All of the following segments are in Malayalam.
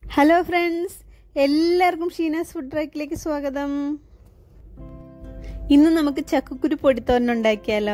ഹലോ ഫ്രണ്ട്സ് എല്ലാവർക്കും ഷീനാസ് ഫുഡ് ട്രാക്കിലേക്ക് സ്വാഗതം ഇന്ന് നമുക്ക് ചക്കക്കുരു പൊടിത്തോരൻ ഉണ്ടാക്കിയാലോ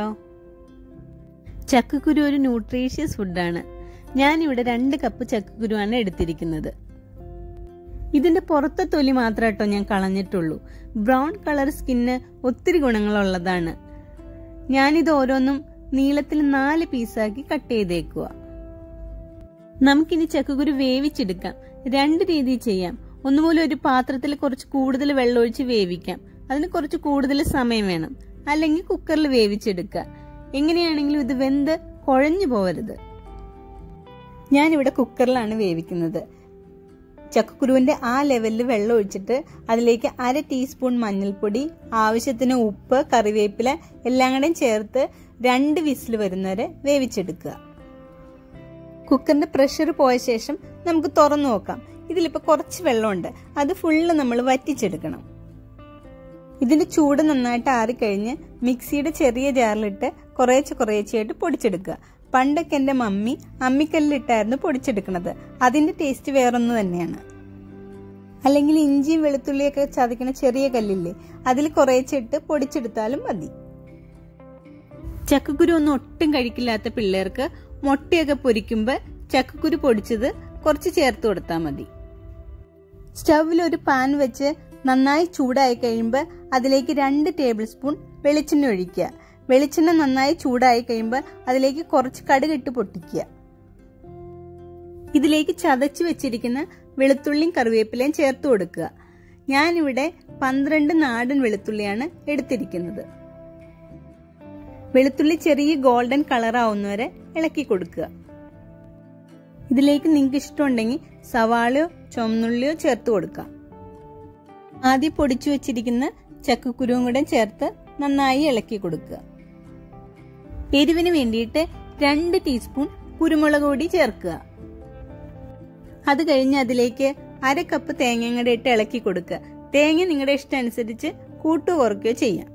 ചക്കക്കുരു ഒരു ന്യൂട്രീഷ്യസ് ഫുഡാണ് ഞാനിവിടെ രണ്ട് കപ്പ് ചക്കക്കുരുവാണ് എടുത്തിരിക്കുന്നത് ഇതിന്റെ പുറത്തെ തൊലി മാത്രം കേട്ടോ ഞാൻ കളഞ്ഞിട്ടുള്ളൂ ബ്രൗൺ കളർ സ്കിന്ന് ഒത്തിരി ഗുണങ്ങളുള്ളതാണ് ഞാനിത് ഓരോന്നും നീളത്തിൽ നാല് പീസാക്കി കട്ട് ചെയ്തേക്കുക നമുക്കിനി ചക്കക്കുരു വേവിച്ചെടുക്കാം രണ്ട് രീതിയിൽ ചെയ്യാം ഒന്നുപോലെ ഒരു പാത്രത്തിൽ കുറച്ച് കൂടുതൽ വെള്ളമൊഴിച്ച് വേവിക്കാം അതിന് കുറച്ച് കൂടുതൽ സമയം വേണം അല്ലെങ്കിൽ കുക്കറിൽ വേവിച്ചെടുക്കുക എങ്ങനെയാണെങ്കിലും ഇത് വെന്ത് കുഴഞ്ഞു പോവരുത് ഞാനിവിടെ കുക്കറിലാണ് വേവിക്കുന്നത് ചക്കക്കുരുവിന്റെ ആ ലെവലിൽ വെള്ളം ഒഴിച്ചിട്ട് അതിലേക്ക് അര ടീസ്പൂൺ മഞ്ഞൾപ്പൊടി ആവശ്യത്തിന് ഉപ്പ് കറിവേപ്പില എല്ലാം കൂടെയും ചേർത്ത് രണ്ട് വിസിൽ വരുന്നവരെ വേവിച്ചെടുക്കുക കുക്കറിന്റെ പ്രഷർ പോയ ശേഷം നമുക്ക് തുറന്നു നോക്കാം ഇതിലിപ്പോൾ കുറച്ച് വെള്ളമുണ്ട് അത് ഫുള്ള് നമ്മൾ വറ്റിച്ചെടുക്കണം ഇതിന്റെ ചൂട് നന്നായിട്ട് ആറിക്കഴിഞ്ഞ് മിക്സിയുടെ ചെറിയ ജാറിലിട്ട് കുറേശ്ശെ കുറേശ്ശെയായിട്ട് പൊടിച്ചെടുക്കുക പണ്ടൊക്കെ എൻ്റെ മമ്മി അമ്മിക്കല്ലിട്ടായിരുന്നു പൊടിച്ചെടുക്കുന്നത് അതിന്റെ ടേസ്റ്റ് വേറൊന്നു തന്നെയാണ് അല്ലെങ്കിൽ ഇഞ്ചിയും വെളുത്തുള്ളിയൊക്കെ ചതയ്ക്കണ ചെറിയ കല്ലില്ലേ അതിൽ കുറേച്ചിട്ട് പൊടിച്ചെടുത്താലും മതി ചക്കക്കുരു ഒന്നും ഒട്ടും കഴിക്കില്ലാത്ത പിള്ളേർക്ക് മുട്ടയൊക്കെ പൊരിക്കുമ്പോൾ ചക്കക്കുരു പൊടിച്ചത് കുറച്ച് ചേർത്ത് കൊടുത്താൽ മതി സ്റ്റൗവിൽ ഒരു പാൻ വെച്ച് നന്നായി ചൂടായി കഴിയുമ്പോൾ അതിലേക്ക് രണ്ട് ടേബിൾ സ്പൂൺ വെളിച്ചെണ്ണ ഒഴിക്കുക വെളിച്ചെണ്ണ നന്നായി ചൂടായി കഴിയുമ്പോൾ അതിലേക്ക് കുറച്ച് കടുകിട്ട് പൊട്ടിക്കുക ഇതിലേക്ക് ചതച്ച് വെച്ചിരിക്കുന്ന വെളുത്തുള്ളിയും കറിവേപ്പിലയും ചേർത്ത് കൊടുക്കുക ഞാനിവിടെ പന്ത്രണ്ട് നാടൻ വെളുത്തുള്ളിയാണ് എടുത്തിരിക്കുന്നത് വെളുത്തുള്ളി ചെറിയ ഗോൾഡൻ കളർ ആവുന്നവരെ ഇളക്കി കൊടുക്കുക ഇതിലേക്ക് നിങ്ങൾക്ക് ഇഷ്ടമുണ്ടെങ്കിൽ സവാളയോ ചുമന്നുള്ളിയോ ചേർത്ത് കൊടുക്കാം ആദ്യം പൊടിച്ചു വെച്ചിരിക്കുന്ന ചക്കക്കുരുവും കൂടെ ചേർത്ത് നന്നായി ഇളക്കി കൊടുക്കുക എരിവിന് വേണ്ടിയിട്ട് രണ്ട് ടീസ്പൂൺ കുരുമുളക് പൊടി ചേർക്കുക അത് കഴിഞ്ഞ് അതിലേക്ക് അര കപ്പ് തേങ്ങയും കൂടെ ഇട്ട് ഇളക്കി കൊടുക്കുക തേങ്ങ നിങ്ങളുടെ ഇഷ്ടം അനുസരിച്ച് കൂട്ടു കുറയ്ക്കുകയോ ചെയ്യാം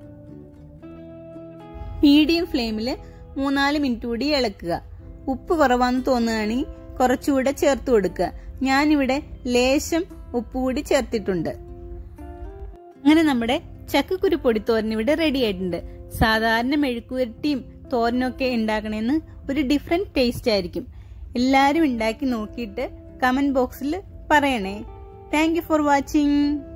മീഡിയം ഫ്ലെയിമിൽ മൂന്നാല് മിനിറ്റ് കൂടി ഇളക്കുക ഉപ്പ് കുറവാന്ന് തോന്നുകയാണെങ്കിൽ കുറച്ചുകൂടെ ചേർത്ത് കൊടുക്കുക ഞാനിവിടെ ലേശം ഉപ്പ് കൂടി ചേർത്തിട്ടുണ്ട് അങ്ങനെ നമ്മുടെ ചക്കക്കുരു പൊടിത്തോരൻ ഇവിടെ റെഡി ആയിട്ടുണ്ട് സാധാരണ മെഴുക്കുവരട്ടിയും തോരനൊക്കെ ഉണ്ടാക്കണേന്ന് ഒരു ഡിഫറെന്റ് ടേസ്റ്റ് ആയിരിക്കും എല്ലാവരും ഉണ്ടാക്കി നോക്കിയിട്ട് കമന്റ് ബോക്സിൽ പറയണേ താങ്ക് യു ഫോർ വാച്ചിങ്